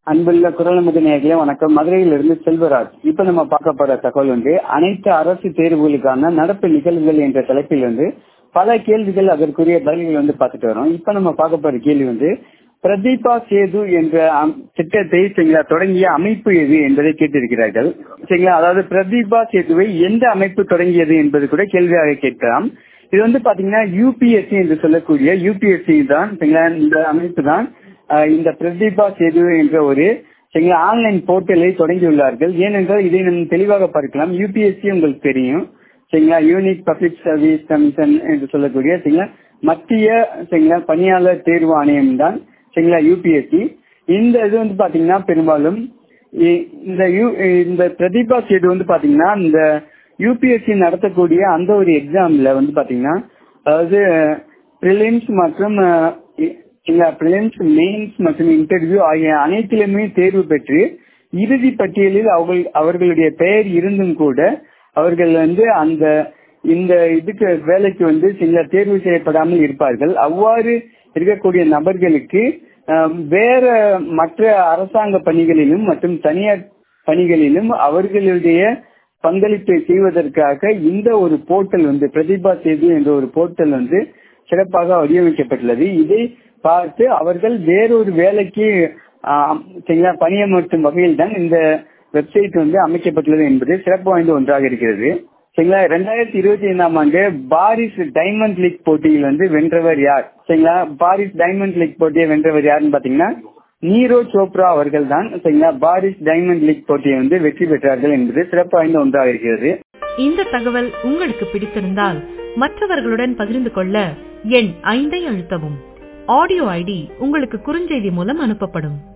அன்புள்ள குரல் நேயர்களே வணக்கம் மதுரையிலிருந்து செல்வராஜ் இப்ப நம்ம பார்க்க போற தகவல் வந்து அனைத்து அரசு தேர்வுகளுக்கான நடப்பு நிகழ்வுகள் என்ற தலைப்பில் வந்து பல கேள்விகள் அதற்குரிய பதில்கள் வந்து பார்த்துட்டு வரோம் இப்ப நம்ம பார்க்க போற கேள்வி வந்து பிரதீபா சேது என்ற அம்- திட்டத்தை சரிங்களா தொடங்கிய அமைப்பு எது என்பதை கேட்டிருக்கிறார்கள் சரிங்களா அதாவது பிரதீபா சேதுவை எந்த அமைப்பு தொடங்கியது என்பது கூட கேள்வியாக கேட்கலாம் இது வந்து பாத்தீங்கன்னா யூபிஎஸ்சி என்று சொல்லக்கூடிய யூபிஎஸ்சி தான் சரிங்களா இந்த அமைப்பு தான் ஆஹ் இந்த பிரதீபா சேது என்ற ஒரு சரிங்களா ஆன்லைன் போர்ட்டலை தொடங்கியுள்ளார்கள் ஏனென்றால் இதை நம்ம தெளிவாக பார்க்கலாம் யூபிஎஸ்சி உங்களுக்கு தெரியும் சரிங்களா யூனிக் பப்ளிக் சர்வீஸ் கமிஷன் என்று சொல்லக்கூடிய சரிங்களா மத்திய சரிங்களா பணியாளர் தேர்வு ஆணையம் தான் சரிங்களா யூபிஎஸ்சி இந்த இது வந்து பாத்தீங்கன்னா பெரும்பாலும் இ- இந்த யூ இந்த பிரதீபா சேது வந்து பாத்தீங்கன்னா இந்த யூபிஎஸ்சி நடத்தக்கூடிய அந்த ஒரு எக்ஸாம்ல வந்து பாத்தீங்கன்னா அதாவது பிரிலிம்ஸ் மற்றும் பிரிலிம்ஸ் மெயின்ஸ் மற்றும் இன்டர்வியூ ஆகிய அனைத்திலுமே தேர்வு பெற்று இறுதி பட்டியலில் அவர்கள் அவர்களுடைய பெயர் இருந்தும் கூட அவர்கள் வந்து அந்த இந்த இதுக்கு வேலைக்கு வந்து சில தேர்வு செய்யப்படாமல் இருப்பார்கள் அவ்வாறு இருக்கக்கூடிய நபர்களுக்கு அஹ், வேற மற்ற அரசாங்க பணிகளிலும் மற்றும் தனியார் பணிகளிலும் அவர்களுடைய பங்களிப்பை செய்வதற்காக இந்த ஒரு போர்ட்டல் வந்து பிரதிபா சேது என்ற ஒரு போர்ட்டல் வந்து சிறப்பாக வடிவமைக்கப்பட்டுள்ளது இதை பார்த்து அவர்கள் வேறொரு வேலைக்கு ஆம், சரிங்களா பணியமர்த்தும் வகையில் தான் இந்த வெப்சைட் வந்து அமைக்கப்பட்டுள்ளது என்பது சிறப்பு வாய்ந்த ஒன்றாக இருக்கிறது சரிங்களா ரெண்டாயிரத்தி இருபத்தி ஐந்தாம் ஆண்டு பாரிஸ் டைமண்ட் லீக் போட்டியில் வந்து வென்றவர் யார் சரிங்களா பாரிஸ் டைமண்ட் லீக் போட்டியை வென்றவர் யாருன்னு பாத்தீங்கன்னா நீரோ சோப்ரா அவர்கள் தான் சரிங்களா பாரிஸ் டைமண்ட் லீக் போட்டியை வந்து வெற்றி பெற்றார்கள் என்பது சிறப்பு வாய்ந்த ஒன்றாக இருக்கிறது இந்த தகவல் உங்களுக்கு பிடித்திருந்தால் மற்றவர்களுடன் பகிர்ந்து கொள்ள எண் ஐந்தை அழுத்தவும் ஆடியோ ஐடி உங்களுக்கு குறுஞ்செய்தி மூலம் அனுப்பப்படும்